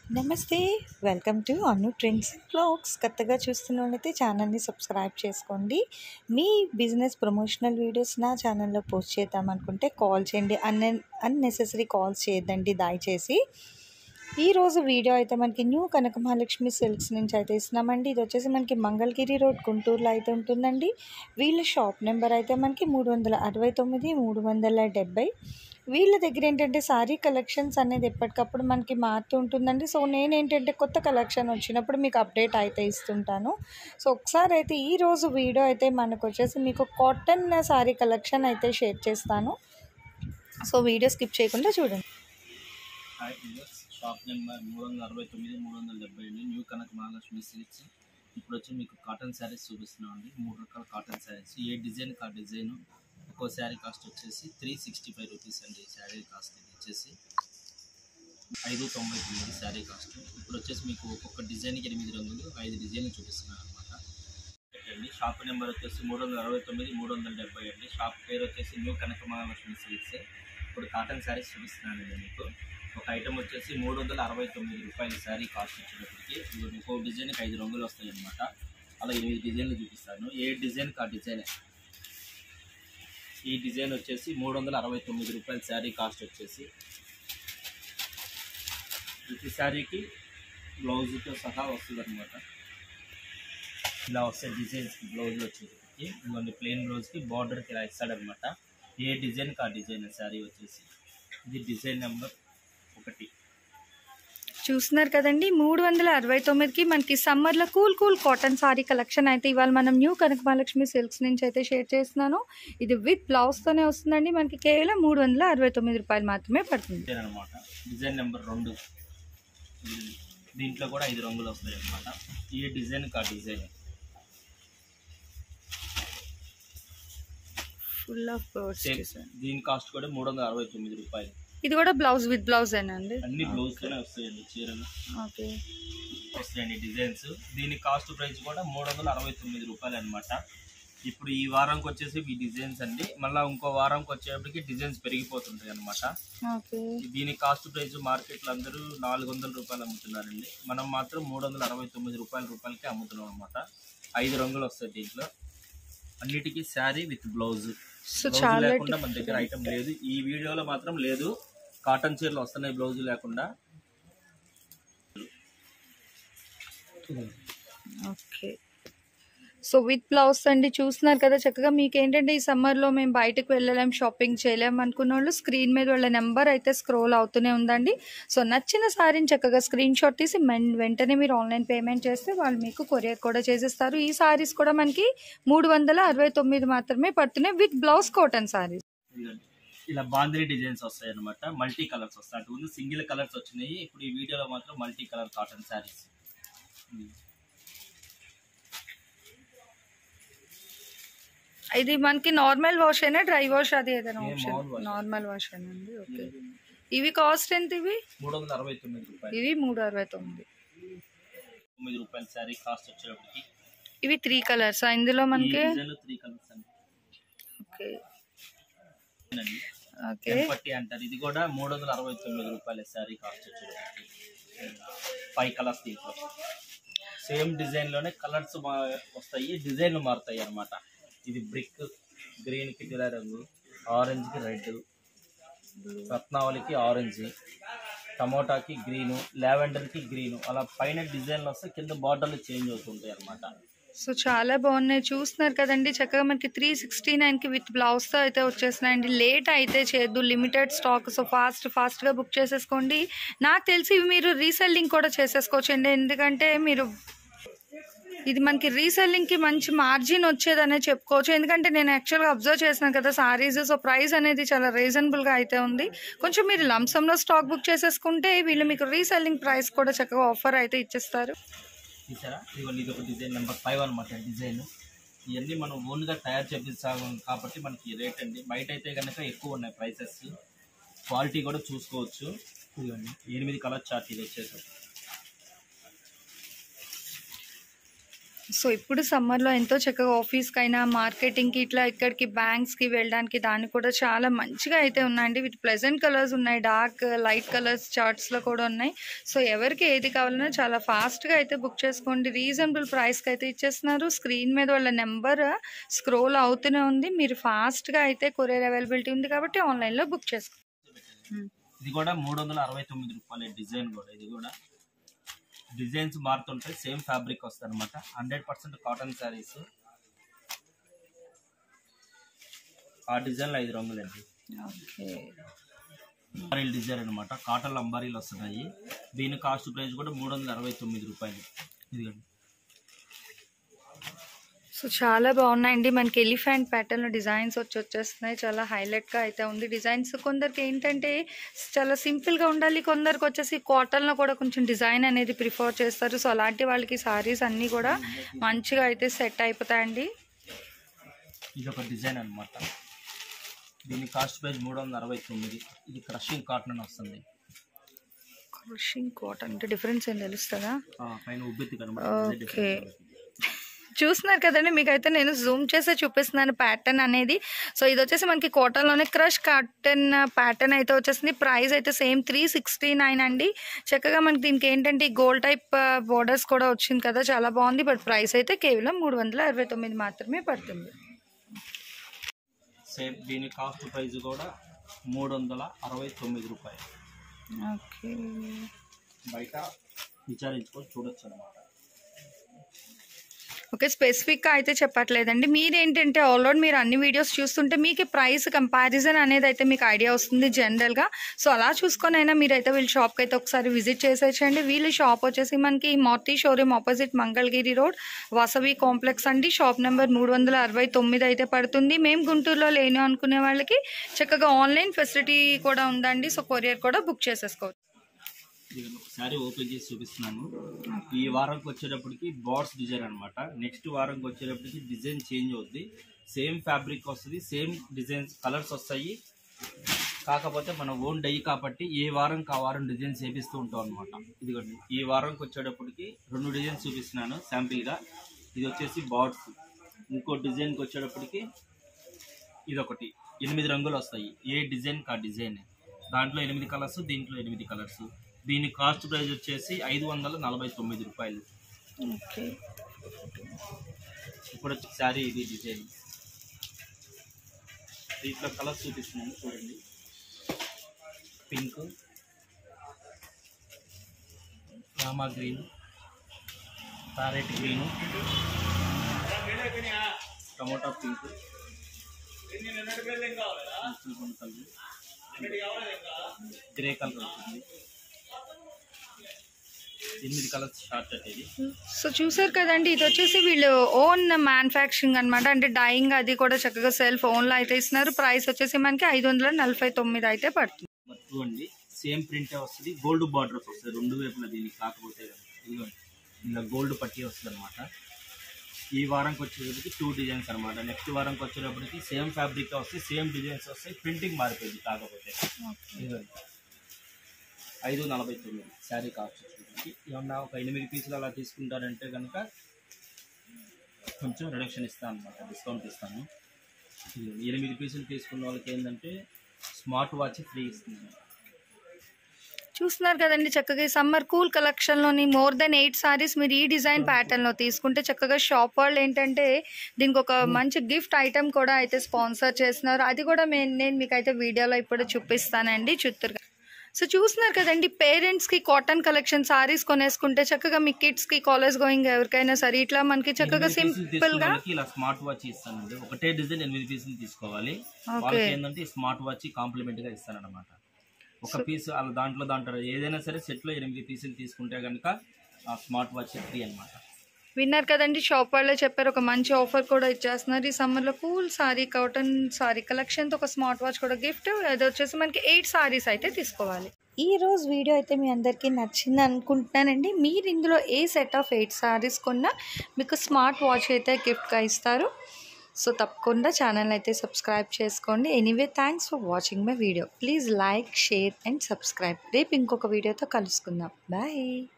నమస్తే welcome to Anu trends blogs కొత్తగా చూస్తున్న వాళ్ళైతే ఛానల్ని సబ్స్క్రైబ్ చేసుకోండి మీ బిజినెస్ ప్రమోషనల్ వీడియోస్ నా ఛానల్లో పోస్ట్ చేద్దాం అనుకుంటే కాల్ చేయండి అన్ అన్నెసెసరీ కాల్స్ చేయొద్దండి దయచేసి ఈరోజు వీడియో అయితే మనకి న్యూ కనక మహాలక్ష్మి సిల్క్స్ నుంచి అయితే ఇస్తున్నామండి ఇది వచ్చేసి మనకి మంగళగిరి రోడ్ గుంటూరులో అయితే ఉంటుందండి వీళ్ళ షాప్ నెంబర్ అయితే మనకి మూడు వందల అరవై తొమ్మిది మూడు వందల డెబ్బై వీళ్ళ దగ్గర ఏంటంటే సారీ కలెక్షన్స్ అనేది ఎప్పటికప్పుడు మనకి మారుతూ ఉంటుందండి సో నేను ఏంటంటే కొత్త కలెక్షన్ వచ్చినప్పుడు మీకు అప్డేట్ అయితే ఇస్తుంటాను సో ఒకసారి అయితే ఈ రోజు వీడియో అయితే మనకు వచ్చేసి మీకు కాటన్ సారీ కలెక్షన్ అయితే షేర్ చేస్తాను సో వీడియో స్కిప్ చేయకుండా చూడండి హాయ్ వ్యూవర్స్ షాప్ నెంబర్ మూడు వందల అరవై తొమ్మిది మూడు వందల డెబ్బై అండి న్యూ కనక్ మహాలక్ష్మి సిల్క్స్ ఇప్పుడు వచ్చి మీకు కాటన్ శారీస్ చూపిస్తున్నాం అండి మూడు రకాల కాటన్ శారీస్ ఏ డిజైన్ కా డిజైన్ ఒక్కో శారీ కాస్ట్ వచ్చేసి త్రీ సిక్స్టీ ఫైవ్ రూపీస్ అండి శారీ కాస్ట్ ఇది వచ్చేసి ఐదు తొంభై తొమ్మిది శారీ కాస్ట్ ఇప్పుడు వచ్చేసి మీకు ఒక్కొక్క డిజైన్కి ఎనిమిది రంగులు ఐదు డిజైన్లు చూపిస్తున్నాను అనమాట పెట్టండి షాప్ నెంబర్ వచ్చేసి మూడు వందల అరవై తొమ్మిది మూడు వందల డెబ్బై అండి షాప్ పేరు వచ్చేసి న్యూ కనక మహాలక్ష్మి సిల్క్స్ ఇప్పుడు కాటన్ శారీస్ చూపిస్తున్నానండి మీకు ఒక ఐటమ్ వచ్చేసి మూడు వందల అరవై తొమ్మిది రూపాయల శారీ కాస్ట్ వచ్చేటప్పటికి ఇది ఒక్కో డిజైన్కి ఐదు రంగులు వస్తాయి అనమాట అలా ఎనిమిది డిజైన్లు చూపిస్తాను ఏ డిజైన్కి ఆ డిజైనే ఈ డిజైన్ వచ్చేసి మూడు వందల అరవై తొమ్మిది రూపాయల శారీ కాస్ట్ వచ్చేసి ప్రతి శారీకి బ్లౌజ్తో సహా వస్తుంది అనమాట ఇలా వస్తాయి డిజైన్స్కి బ్లౌజ్లు వచ్చేసరికి ఇవన్నీ ప్లెయిన్ బ్లౌజ్కి బార్డర్కి ఇలా ఇస్తాడనమాట ఏ డిజైన్కి ఆ డిజైన్ శారీ వచ్చేసి ఇది డిజైన్ నెంబర్ ఒకటి చూస్తున్నారు కదండి మూడు వందల అరవై తొమ్మిదికి మనకి సమ్మర్లో cool cool cotton sari collection అయితే ఇవాళ మనం న్యూ కనక మహాలక్ష్మి సిల్క్స్ నుంచి అయితే షేర్ చేస్తున్నాను ఇది విత్ బ్లౌజ్తోనే వస్తుందండి మనకి కేవలం మూడు వందల అరవై తొమ్మిది రూపాయలు మాత్రమే పడుతుంది డిజైన్ అనమాట డిజైన్ నెంబర్ రెండు ఇది- దీంట్లో కూడా ఐదు రంగులు వస్తాయి అనమాట ఈ డిజైన్ కా డిజైన్ ఫుల్ ఆఫ్ సేమ్ దీని కాస్ట్ కూడా మూడు వందల అరవై తొమ్మిది రూపాయలు ఇది కూడా బ్లౌజ్ విత్ బ్లౌజ్ అండి అన్ని బ్లౌజ్తోనే వస్తాయండి చీరలు ఓకే వస్తాయండి డిజైన్స్ దీని కాస్ట్ ప్రైస్ కూడా మూడు వందల అరవై తొమ్మిది రూపాయలు అనమాట ఇప్పుడు ఈ వారంకి వచ్చేసి ఈ డిజైన్స్ అండి మళ్ళీ ఇంకో వారంకి వచ్చేటప్పటికి డిజైన్స్ పెరిగిపోతుంటాయి అనమాట ఓకే దీని కాస్ట్ ప్రైస్ మార్కెట్లో అందరూ నాలుగు వందల రూపాయలు అమ్ముతున్నారండి మనం మాత్రం మూడు వందల అరవై తొమ్మిది రూపాయల రూపాయలకి అమ్ముతున్నాం అనమాట ఐదు రంగులు వస్తాయి దీంట్లో అన్నిటికీ sari with blouse so blouse చాలా లేకుండా మన దగ్గర ఐటమ్ లేదు ఈ వీడియోలో మాత్రం లేదు కాటన్ చీరలు వస్తున్నాయి బ్లౌజ్ లేకుండా ఓకే సో విత్ బ్లౌజ్ అండి చూస్తున్నారు కదా చక్కగా మీకు ఏంటంటే ఈ సమ్మర్లో మేము బయటకు వెళ్ళలేం షాపింగ్ చేయలేం అనుకున్న వాళ్ళు స్క్రీన్ మీద వాళ్ళ నెంబర్ అయితే స్క్రోల్ అవుతూనే ఉందండి సో నచ్చిన సారీని చక్కగా స్క్రీన్ షాట్ తీసి మెన్ వెంటనే మీరు ఆన్లైన్ పేమెంట్ చేస్తే వాళ్ళు మీకు కొరియర్ కూడా చేసేస్తారు ఈ సారీస్ కూడా మనకి మూడు వందల అరవై తొమ్మిది మాత్రమే పడుతున్నాయి విత్ బ్లౌజ్ కాటన్ సారీస్ ఇదిగోండి. ఇలా బాందిని డిజైన్స్ వస్తాయి అనమాట మల్టీ కలర్స్ వస్తాయి అటు ముందు సింగిల్ కలర్స్ వచ్చినాయి ఇప్పుడు ఈ వీడియోలో మాత్రం మల్టీ కలర్ కాటన్ శారీస్ ఇది మనకి నార్మల్ వాష్ అయినా డ్రై వాష్ అది ఏదైనా ఏ, ఆప్షన్ మామూలు wash. నార్మల్ వాష్ అండి ఓకే ఇవి కాస్ట్ ఎంత ఇవి మూడు వందల అరవై తొమ్మిది రూపాయలు ఇవి మూడు అరవై తొమ్మిది తొమ్మిది రూపాయల శారీ కాస్ట్ వచ్చేటప్పటికి ఇవి త్రీ కలర్స్ ఇందులో ఈ మనకి డిజైన్ త్రీ కలర్స్ అండి ఓకే ఇదేనండి. ఓకే పట్టి అంటారు ఇది కూడా మూడు వందల అరవై తొమ్మిది రూపాయల శారీ కాస్ట్ వచ్చేటప్పటికి ఫైవ్ కలర్స్ దీంట్లో సేమ్ డిజైన్ లోనే కలర్స్ వస్తాయి డిజైన్లు మారుతాయి అన్నమాట ఇది బ్రిక్ గ్రీన్ కి ఇలా రంగు ఆరెంజ్ కి రెడ్ రత్నావళికి ఆరెంజ్ టమోటాకి గ్రీను కి గ్రీను అలా పైన డిజైన్లు వస్తే కింద బార్డర్లు చేంజ్ అవుతుంటాయి అన్నమాట సో చాలా బాగున్నాయి చూస్తున్నారు కదండి చక్కగా మనకి త్రీ సిక్స్టీ నైన్కి విత్ బ్లౌజ్తో అయితే వచ్చేస్తున్నాయండి లేట్ అయితే చేయొద్దు లిమిటెడ్ స్టాక్ సో ఫాస్ట్ ఫాస్ట్గా బుక్ చేసేసుకోండి నాకు తెలిసి ఇవి మీరు రీసెల్లింగ్ కూడా చేసేసుకోవచ్చండి ఎందుకంటే మీరు ఇది మనకి రీసెల్లింగ్కి మంచి మార్జిన్ వచ్చేదనే చెప్పుకోవచ్చు ఎందుకంటే నేను యాక్చువల్గా అబ్జర్వ్ చేసినాను కదా సారీస్ సో ప్రైస్ అనేది చాలా రీజనబుల్గా అయితే ఉంది కొంచెం మీరు లంసంలో స్టాక్ బుక్ చేసేసుకుంటే వీళ్ళు మీకు రీసెల్లింగ్ ప్రైస్ కూడా చక్కగా ఆఫర్ అయితే ఇచ్చేస్తారు చూసారా ఇదిగోండి ఇది ఒక డిజైన్ నెంబర్ ఫైవ్ అనమాట డిజైన్ ఇవన్నీ మనం ఓన్గా తయారు చేపిస్తాం కాబట్టి మనకి రేట్ అండి బయట అయితే కనుక ఎక్కువ ఉన్నాయి ప్రైసెస్ క్వాలిటీ కూడా చూసుకోవచ్చు ఇదిగోండి ఎనిమిది కలర్ చార్ట్ ఇది వచ్చేసి సో ఇప్పుడు సమ్మర్లో ఎంతో చక్కగా ఆఫీస్కైనా మార్కెటింగ్కి ఇట్లా ఇక్కడికి బ్యాంక్స్కి వెళ్ళడానికి దానికి కూడా చాలా మంచిగా అయితే ఉన్నాయండి విత్ ప్లెజెంట్ కలర్స్ ఉన్నాయి డార్క్ లైట్ కలర్స్ చార్ట్స్లో కూడా ఉన్నాయి సో ఎవరికి ఏది కావాలన్నా చాలా ఫాస్ట్గా అయితే బుక్ చేసుకోండి రీజనబుల్ ప్రైస్కి అయితే ఇచ్చేస్తున్నారు స్క్రీన్ మీద వాళ్ళ నెంబర్ స్క్రోల్ అవుతూనే ఉంది మీరు ఫాస్ట్గా అయితే కొరియర్ అవైలబిలిటీ ఉంది కాబట్టి ఆన్లైన్లో బుక్ చేసుకోండి ఇది కూడా మూడు వందల అరవై తొమ్మిది రూపాయల డిజైన్ కూడా ఇది కూడా డిజైన్స్ మారుతుంటాయి సేమ్ ఫ్యాబ్రిక్ వస్తుంది అనమాట హండ్రెడ్ పర్సెంట్ కాటన్ శారీస్ ఆ డిజైన్లో ఐదు రంగులండి ఓకే అంబారీలు డిజైన్ అనమాట కాటన్ అంబారీలు వస్తున్నాయి దీని కాస్ట్ ప్రైస్ కూడా మూడు వందల అరవై తొమ్మిది రూపాయలు ఇదిగోండి సో చాలా బాగున్నాయండి మనకి ఎలిఫెంట్ ప్యాటర్న్ డిజైన్స్ వచ్చి వచ్చేస్తున్నాయి చాలా హైలైట్గా అయితే ఉంది డిజైన్స్ కొందరికి ఏంటంటే చాలా సింపుల్గా ఉండాలి కొందరికి వచ్చేసి కాటన్లో కూడా కొంచెం డిజైన్ అనేది ప్రిఫర్ చేస్తారు సో అలాంటి వాళ్ళకి సారీస్ అన్నీ కూడా మంచిగా అయితే సెట్ అయిపోతాయండి ఇది ఒక డిజైన్ అనమాట దీని కాస్ట్ ప్రైస్ మూడు వందల అరవై తొమ్మిది ఇది క్రషింగ్ కాటన్ అని వస్తుంది క్రషింగ్ కాటన్ అంటే డిఫరెన్స్ ఏం తెలుస్తుందా ఆ, పైన ఉబ్బెత్తి ఓకే. చూస్తున్నారు కదండి మీకైతే నేను జూమ్ చేసే చూపిస్తున్నాను ప్యాటర్న్ అనేది సో ఇది వచ్చేసి మనకి కాటన్లోనే క్రష్ కాటన్ ప్యాటర్న్ అయితే వచ్చేసింది ప్రైస్ అయితే సేమ్ త్రీ సిక్స్టీ నైన్ అండి చక్కగా మనకి దీనికి ఏంటంటే ఈ గోల్డ్ టైప్ బోర్డర్స్ కూడా వచ్చింది కదా చాలా బాగుంది బట్ ప్రైస్ అయితే కేవలం మూడు వందల అరవై తొమ్మిది మాత్రమే పడుతుంది సేమ్ దీని కాస్ట్ ప్రైస్ కూడా మూడు వందల అరవై తొమ్మిది రూపాయలు ఓకే బయట విచారించుకొని చూడొచ్చు అనమాట ఓకే స్పెసిఫిక్గా అయితే చెప్పట్లేదండి మీరేంటంటే ఆల్రెడీ మీరు అన్ని వీడియోస్ చూస్తుంటే మీకు ప్రైస్ కంపారిజన్ అనేది అయితే మీకు ఐడియా వస్తుంది జనరల్గా సో అలా చూసుకొని అయినా మీరైతే వీళ్ళ షాప్కి అయితే ఒకసారి విజిట్ చేసేసండి వీళ్ళ షాప్ వచ్చేసి మనకి Maruti showroom opposite Mangalagiri road Vasavi complex అండి షాప్ నెంబర్ మూడు వందల అరవై తొమ్మిది అయితే పడుతుంది మేము గుంటూరులో లేను అనుకునే వాళ్ళకి చక్కగా ఆన్లైన్ ఫెసిలిటీ కూడా ఉందండి సో కొరియర్ కూడా బుక్ చేసేసుకోవచ్చు ఇది ఒకసారి ఓపెన్ చేసి చూపిస్తున్నాను ఈ వారంకి వచ్చేటప్పటికి బార్డ్స్ డిజైన్ అనమాట నెక్స్ట్ వారంకి వచ్చేటప్పటికి డిజైన్ చేంజ్ అవుద్ది సేమ్ ఫ్యాబ్రిక్ వస్తుంది సేమ్ డిజైన్స్ కలర్స్ వస్తాయి కాకపోతే మన ఓన్ డై కాబట్టి ఏ వారం ఆ వారం డిజైన్స్ వేపిస్తూ ఉంటాం అనమాట ఇదిగోండి ఈ వారంకి వచ్చేటప్పటికి రెండు డిజైన్స్ చూపిస్తున్నాను శాంపిల్గా ఇది వచ్చేసి బార్డ్స్ ఇంకో డిజైన్కి వచ్చేటప్పటికి ఇదొకటి ఎనిమిది రంగులు వస్తాయి ఏ డిజైన్ కా డిజైన్ దాంట్లో ఎనిమిది కలర్స్ దీంట్లో ఎనిమిది కలర్స్ దీని కాస్ట్ ప్రైస్ వచ్చేసి ఐదు వందల నలభై తొమ్మిది రూపాయలు ఓకే ఇప్పుడు వచ్చి శారీ ఇది డిజైన్ దీంట్లో కలర్స్ చూపిస్తున్నాను చూడండి pink rama green parrot green tomato pink grey colour ఉంటుంది ఎనిమిది కలర్స్ షార్ట్ అంటే ఇది సో చూసారు కదండి ఇది వచ్చేసి వీళ్ళు ఓన్ మ్యానుఫ్యాక్చరింగ్ అనమాట అంటే డైయింగ్ అది కూడా చక్కగా సెల్ఫ్ ఓన్లో అయితే ఇస్తున్నారు ప్రైస్ వచ్చేసి మనకి ఐదు వందల నలభై తొమ్మిది అయితే పడుతుంది మరి చూడండి సేమ్ ప్రింటే వస్తుంది గోల్డ్ బార్డర్స్ వస్తుంది రెండు వైపులా దీనికి కాకపోతే ఇదిగోండి ఇలా గోల్డ్ పట్టి వస్తుంది అనమాట ఈ వారంకి వచ్చేటప్పటికి టూ డిజైన్స్ అనమాట నెక్స్ట్ వారంకి వచ్చేటప్పటికి సేమ్ ఫ్యాబ్రిక్ వస్తాయి సేమ్ డిజైన్స్ వస్తాయి ప్రింటింగ్ మారిపోయింది కాకపోతే ఇదిగోండి ఐదు నలభై తొమ్మిది శారీ కాస్ట్ వచ్చేటప్పటికి ఏమన్నా ఒక ఎనిమిది పీసులు అలా తీసుకుంటారంటే కనుక కొంచెం రిడక్షన్ ఇస్తాను అనమాట డిస్కౌంట్ ఇస్తాను ఇదిగోండి. ఎనిమిది పీసులు తీసుకున్న వాళ్ళకి ఏంటంటే స్మార్ట్ వాచ్ ఫ్రీ ఇస్తుంది చూస్తున్నారు కదండి చక్కగా ఈ సమ్మర్ కూల్ కలెక్షన్లోని మోర్ దెన్ ఎయిట్ సారీస్ మీరు ఈ డిజైన్ ప్యాటర్న్లో తీసుకుంటే చక్కగా షాప్ వాళ్ళు ఏంటంటే దీనికి ఒక మంచి గిఫ్ట్ ఐటమ్ కూడా అయితే స్పాన్సర్ చేస్తున్నారు అది కూడా మే- నేను మీకు అయితే వీడియోలో ఇప్పుడు చూపిస్తానండి చిత్తూరు సో చూస్తున్నారు కదండి పేరెంట్స్కి కాటన్ కలెక్షన్ సారీస్ కొనేసుకుంటే చక్కగా మీ కిడ్స్కి కాలేజ్ గోయింగ్ ఎవరికైనా సరే ఇట్లా మనకి చక్కగా ఎనిమిది పీసులు తీసుకున్న సింపుల్గా వాళ్ళకి ఇలా స్మార్ట్ వాచ్ ఇస్తానండి ఒకటే డిజైన్ ఎనిమిది పీసులు తీసుకోవాలి ఓకే. వాళ్ళకి ఏంటంటే ఈ స్మార్ట్ వాచ్ కాంప్లిమెంట్ గా ఇస్తానన్నమాట ఒక పీస్ అలా దాంట్లో దాంట్లో ఏదైనా సరే సెట్ లో ఎనిమిది పీసులు తీసుకుంటే కనుక ఆ స్మార్ట్ వాచ్ ఫ్రీ అన్నమాట విన్నారు కదండి షాప్ వాళ్ళే చెప్పారు ఒక మంచి ఆఫర్ కూడా ఇచ్చేస్తున్నారు ఈ సమ్మర్లో కూల్ సారీ కాటన్ సారీ కలెక్షన్తో ఒక స్మార్ట్ వాచ్ కూడా గిఫ్ట్ అది వచ్చేసి మనకి ఎయిట్ సారీస్ అయితే తీసుకోవాలి ఈ రోజు వీడియో అయితే మీ అందరికీ నచ్చింది అనుకుంటున్నానండి మీరు ఇందులో ఏ సెట్ ఆఫ్ ఎయిట్ సారీస్ కొన్నా మీకు స్మార్ట్ వాచ్ అయితే గిఫ్ట్గా ఇస్తారు సో తప్పకుండా ఛానల్ అయితే సబ్స్క్రైబ్ చేసుకోండి anyway thanks for watching my video please like share and subscribe రేపు ఇంకొక వీడియోతో కలుసుకుందాం బాయ్